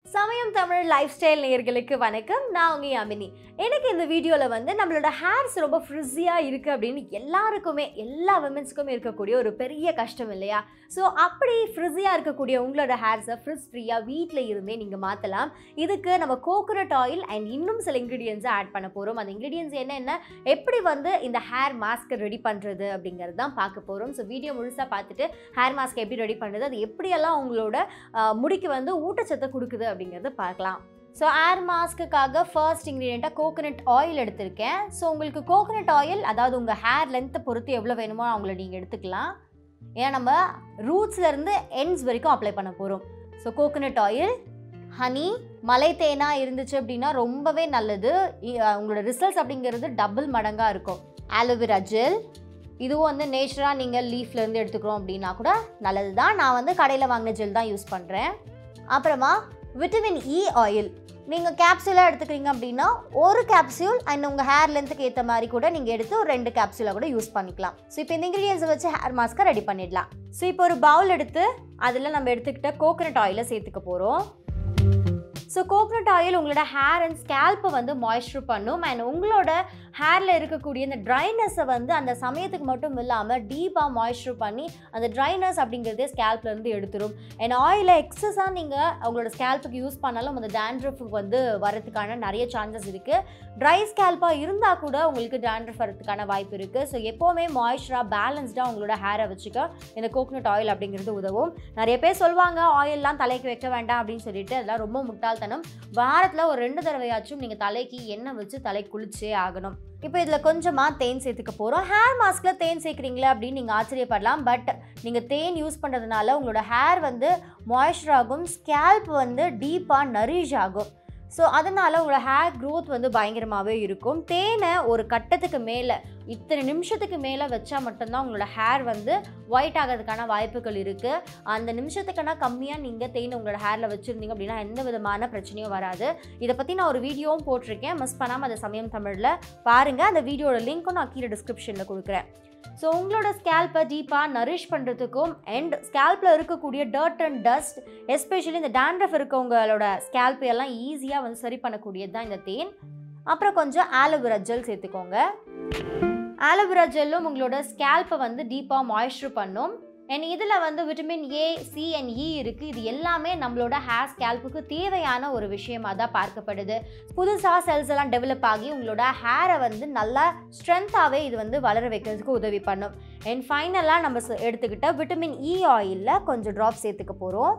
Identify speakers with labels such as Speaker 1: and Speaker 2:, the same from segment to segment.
Speaker 1: சமயம் Tamil life style நேயர்களுக்கு வணக்கம் நான் உங்க யாமினி எனக்கு இந்த வீடியோவில் வந்து நம்மளோட ஹேர்ஸ் ரொம்ப ஃப்ரிஸியாக இருக்குது அப்படின்னு எல்லாருக்குமே எல்லா விமென்ஸுக்குமே இருக்கக்கூடிய ஒரு பெரிய கஷ்டம் இல்லையா ஸோ அப்படி ஃப்ரிஸியாக இருக்கக்கூடிய உங்களோட ஹேர்ஸை ஃப்ரிஸ் ஃப்ரீயாக வீட்டில் இருந்தே நீங்கள் மாற்றலாம் இதுக்கு நம்ம கோகோனட் ஆயில் அண்ட் இன்னும் சில இன்க்ரீடியன்ஸை ஆட் பண்ண போகிறோம் அந்த இன்க்ரீடியன்ஸ் என்னென்ன எப்படி வந்து இந்த ஹேர் மாஸ்க்கை ரெடி பண்ணுறது அப்படிங்கிறது தான் பார்க்க போகிறோம் ஸோ வீடியோ முழுசாக பார்த்துட்டு ஹேர் மாஸ்க் எப்படி ரெடி பண்ணுறது அது எப்படியெல்லாம் உங்களோட ஆஹ், முடிக்கு வந்து ஊட்டச்சத்தை கொடுக்குது அப்படிங்கிறத பார்க்கலாம் ஸோ ஏர் மாஸ்க்குக்காக ஃபர்ஸ்ட் இன்க்ரீடியண்ட்டாக கோகோனட் ஆயில் எடுத்திருக்கேன் ஸோ உங்களுக்கு கோகோனட் ஆயில் அதாவது உங்கள் ஹேர் லென்த்தை பொறுத்து எவ்வளோ வேணுமோ அவங்கள நீங்கள் எடுத்துக்கலாம் ஏன்னா நம்ம ரூட்ஸ்லேருந்து எண்ட்ஸ் வரைக்கும் அப்ளை பண்ண போகிறோம் ஸோ கோகோனட் ஆயில் ஹனி மலை தேனா இருந்துச்சு அப்படின்னா ரொம்பவே நல்லது இ- அஹ் உங்களோட ரிசல்ட்ஸ் அப்படிங்கிறது டபுள் மடங்காக இருக்கும் ஆலோவேரா ஜெல் இதுவும் வந்து நேச்சுராக நீங்கள் லீஃப்லேருந்து எடுத்துக்கிறோம் அப்படின்னா கூட நல்லது தான் நான் வந்து கடையில் வாங்கின ஜெல் தான் யூஸ் பண்ணுறேன் அப்புறமா விட்டமின் இ ஆயில் நீங்கள் கேப்சூலாக எடுத்துக்கிறீங்க அப்படின்னா ஒரு கேப்சூல் அண்ட் உங்கள் ஹேர் லென்த்துக்கு ஏற்ற மாதிரி கூட நீங்கள் எடுத்து ஒரு ரெண்டு கேப்சூலாக கூட யூஸ் பண்ணிக்கலாம் ஸோ இப்போ இந்த இன்க்ரீடியன்ஸை வச்சு ஹேர் மாஸ்க்கை ரெடி பண்ணிடலாம் ஸோ இப்போ ஒரு பவுல் எடுத்து அதில் நம்ம எடுத்துக்கிட்ட கோகோனட் ஆயிலை சேர்த்துக்க போகிறோம் ஸோ கோகோனட் ஆயில் உங்களோட ஹேர் அண்ட் ஸ்கேல்ப்பை வந்து மாய்ஸ்சர் பண்ணும் அண்ட் உங்களோட ஹேரில் இருக்கக்கூடிய இந்த ட்ரைனஸை வந்து அந்த சமயத்துக்கு மட்டும் இல்லாமல் டீப்பாக மாய்ஸ்சர் பண்ணி அந்த ட்ரைனஸ் அப்படிங்கிறதே ஸ்கேல்ப்லேருந்து எடுத்துரும் அண்ட் ஆயிலை எக்ஸஸாக நீங்கள் உங்களோட ஸ்கேல்ப்புக்கு யூஸ் பண்ணாலும் அந்த dandruff வந்து வரதுக்கான நிறைய சான்சஸ் இருக்குது ட்ரை ஸ்கேல்ப்பாக இருந்தால் கூட உங்களுக்கு dandruff வரதுக்கான வாய்ப்பு இருக்குது ஸோ எப்போவுமே மாய்ஸ்சராக பேலன்ஸ்டாக உங்களோட ஹேரை வச்சுக்க இந்த கோகோனட் ஆயில் அப்படிங்கிறது உதவும் நிறைய பேர் சொல்லுவாங்க ஆயிலெலாம் தலைக்கு வைக்க வேண்டாம் அப்படின்னு சொல்லிட்டு அதெல்லாம் ரொம்ப முட்டாள்தனம் வாரத்தில் ஒரு ரெண்டு தடவையாச்சும் நீங்கள் தலைக்கு எண்ணெய் வச்சு தலை குளிச்சே ஆகணும் இப்போ இதில் கொஞ்சமாக தேன் சேர்த்துக்க போகிறோம் ஹேர் மாஸ்கில் தேன் சேர்க்குறீங்களே அப்படின்னு நீங்கள் ஆச்சரியப்படலாம் பட் நீங்கள் தேன் யூஸ் பண்ணுறதுனால உங்களோட ஹேர் வந்து மாய்ஸ்சர் ஆகும் ஸ்கேல்ப் வந்து டீப்பாக நரிஷ் ஆகும் ஸோ அதனால் உங்களோட ஹேர் க்ரோத் வந்து பயங்கரமாகவே இருக்கும் தேனை ஒரு கட்டத்துக்கு மேலே இத்தனை நிமிஷத்துக்கு மேலே வச்சா மட்டும்தான் உங்களோட ஹேர் வந்து ஒயிட் ஆகிறதுக்கான வாய்ப்புகள் இருக்குது அந்த நிமிஷத்துக்குனா கம்மியாக நீங்கள் தேன் உங்களோட ஹேரில் வச்சுருந்தீங்க அப்படின்னா எந்த விதமான பிரச்சனையும் வராது இதை பற்றி நான் ஒரு வீடியோவும் போட்டிருக்கேன் மிஸ் பண்ணாமல் அந்த சமயம் தமிழில் பாருங்கள் அந்த வீடியோட லிங்க்கும் நான் கீழே டிஸ்கிரிப்ஷனில் கொடுக்குறேன் ஸோ உங்களோட ஸ்கேல்ப்பை டீப்பாக நரிஷ் பண்ணுறதுக்கும் அண்ட் ஸ்கேல்ப்பில் இருக்கக்கூடிய டர்ட் அண்ட் டஸ்ட் எஸ்பெஷலி இந்த dandruff இருக்கவங்களோட ஸ்கேல்ப் எல்லாம் ஈஸியாக வந்து சரி பண்ணக்கூடியது தான் இந்த தேன் அப்புறம் கொஞ்சம் ஆலோவேரா ஜெல் சேர்த்துக்கோங்க ஆலோவேரா ஜெல்லும் உங்களோட ஸ்கேல்ப்பை வந்து டீப்பாக மாய்ஸ்சர் பண்ணும் அண்ட் இதில் வந்து vitamin A C and E இருக்குது இது எல்லாமே நம்மளோட ஹேர் ஸ்கேல்ப்புக்கு தேவையான ஒரு விஷயமா தான் பார்க்கப்படுது புதுசாக செல்ஸ் எல்லாம் டெவலப் ஆகி உங்களோட ஹேரை வந்து நல்லா ஸ்ட்ரென்த்தாகவே இது வந்து வளர வைக்கிறதுக்கு உதவி பண்ணும் அண்ட் ஃபைனலாக நம்ம ச- எடுத்துக்கிட்ட விட்டமின் இ ஆயிலில் கொஞ்சம் ட்ராப் சேர்த்துக்க போகிறோம்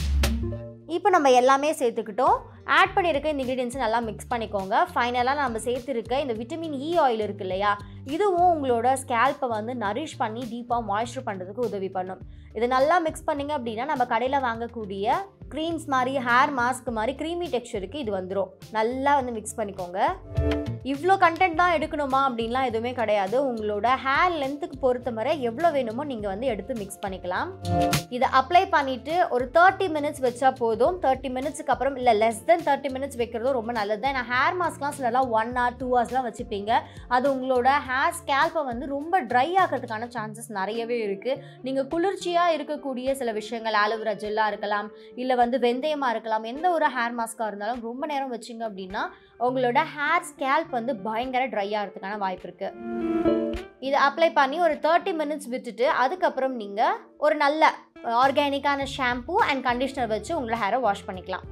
Speaker 1: இப்போ நம்ம எல்லாமே சேர்த்துக்கிட்டோம் ஆட் பண்ணியிருக்க இந்த இன்க்ரீடியன்ஸை நல்லா மிக்ஸ் பண்ணிக்கோங்க ஃபைனலாக நம்ம சேர்த்துருக்க இந்த விட்டமின் இ ஆயில் இருக்கு இல்லையா இதுவும் உங்களோட ஸ்கேல்ப்பை வந்து நரிஷ் பண்ணி டீப்பாக மாய்ஸ்சர் பண்ணுறதுக்கு உதவி பண்ணும் இது நல்லா மிக்ஸ் பண்ணிங்க அப்படின்னா நம்ம கடையில் வாங்கக்கூடிய க்ரீம்ஸ் மாதிரி ஹேர் மாஸ்க் மாதிரி க்ரீமி டெக்ஸ்சருக்கு இது வந்துடும் நல்லா வந்து மிக்ஸ் பண்ணிக்கோங்க இவ்வளோ கண்டென்ட் தான் எடுக்கணுமா அப்படின்லாம் எதுவுமே கிடையாது உங்களோட ஹேர் லென்த்துக்கு பொறுத்த வரை எவ்வளோ வேணுமோ நீங்கள் வந்து எடுத்து மிக்ஸ் பண்ணிக்கலாம் இதை அப்ளை பண்ணிவிட்டு ஒரு தேர்ட்டி மினிட்ஸ் வச்சா போதும் தேர்ட்டி மினிட்ஸ்க்கு அப்புறம் இல்லை லெஸ் தென் தேர்ட்டி மினிட்ஸ் வைக்கிறதும் ரொம்ப நல்லது தான் நான் ஹேர் மாஸ்க்லாம் சிலலாம் ஒன் ஹவர் டூ ஹவர்ஸ்லாம் வச்சுப்பீங்க அது உங்களோட ஹேர் ஸ்கேல்ப்பை வந்து ரொம்ப ட்ரை ஆகிறதுக்கான சான்சஸ் நிறையவே இருக்குது நீங்கள் குளிர்ச்சியாக இருக்கக்கூடிய சில விஷயங்கள் ஆலோவேரா ஜெல்லாக இருக்கலாம் இல்லை வந்து வெந்தயமாக இருக்கலாம் எந்த ஒரு ஹேர் மாஸ்க்காக இருந்தாலும் ரொம்ப நேரம் வச்சிங்க அப்படின்னா உங்களோட ஹேர் ஸ்கேல்ப் வந்து பயங்கர ட்ரை ஆகிறதுக்கான வாய்ப்பு இருக்குது இதை அப்ளை பண்ணி ஒரு தேர்ட்டி மினிட்ஸ் விட்டுட்டு அதுக்கப்புறம் நீங்கள் ஒரு நல்ல ஆர்கானிக்கான ஷாம்பூ அண்ட் கண்டிஷ்னர் வச்சு உங்களோட ஹேரை வாஷ் பண்ணிக்கலாம்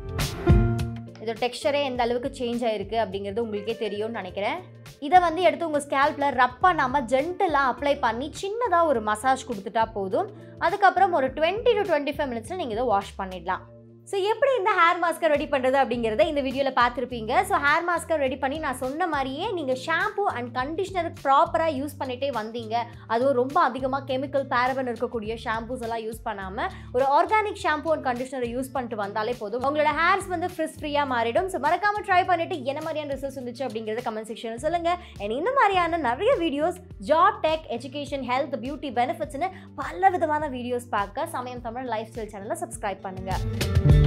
Speaker 1: இதோட டெக்ஸ்சரே எந்த அளவுக்கு சேஞ்ச் ஆயிருக்கு அப்படிங்கிறது உங்களுக்கே தெரியும்னு நினைக்கிறேன் இதை வந்து எடுத்து உங்கள் ஸ்கேல்ப்பில் ரப் பண்ணாமல் ஜென்டலாக அப்ளை பண்ணி சின்னதாக ஒரு மசாஜ் கொடுத்துட்டா போதும் அதுக்கப்புறம் ஒரு டுவெண்ட்டி டு டுவெண்ட்டி ஃபைவ் மினிட்ஸில் நீங்கள் இதை வாஷ் பண்ணிடலாம் ஸோ எப்படி இந்த ஹேர் மாஸ்க்கை ரெடி பண்ணுறது அப்படிங்கிறத இந்த வீடியோவில் பார்த்துருப்பீங்க ஸோ ஹேர் மாஸ்க்கை ரெடி பண்ணி நான் சொன்ன மாதிரியே நீங்கள் ஷாம்பூ அண்ட் கண்டிஷ்னர் ப்ராப்பராக யூஸ் பண்ணிகிட்டே வந்தீங்க அதுவும் ரொம்ப அதிகமாக கெமிக்கல் பேரபன் இருக்கக்கூடிய ஷாம்பூஸ் எல்லாம் யூஸ் பண்ணாமல் ஒரு ஆர்கானிக் ஷாம்பூ அண்ட் கண்டிஷ்னரை யூஸ் பண்ணிட்டு வந்தாலே போதும் உங்களோட ஹேர்ஸ் வந்து ஃப்ரிஸ் ஃப்ரீயாக மாறிடும் ஸோ மறக்காமல் ட்ரை பண்ணிட்டு என்ன மாதிரியான ரிசல்ட்ஸ் இருந்துச்சு அப்படிங்கிறத கமெண்ட் செக்ஷனில் சொல்லுங்கள் அண்ட் இந்த மாதிரியான நிறைய videos job tech education health beauty பெனிஃபிட்ஸ்னு பல விதமான வீடியோஸ் பார்க்க சமயம் தமிழ் லைஃப் ஸ்டைல் சேனலை சப்ஸ்கிரைப் பண்ணுங்கள்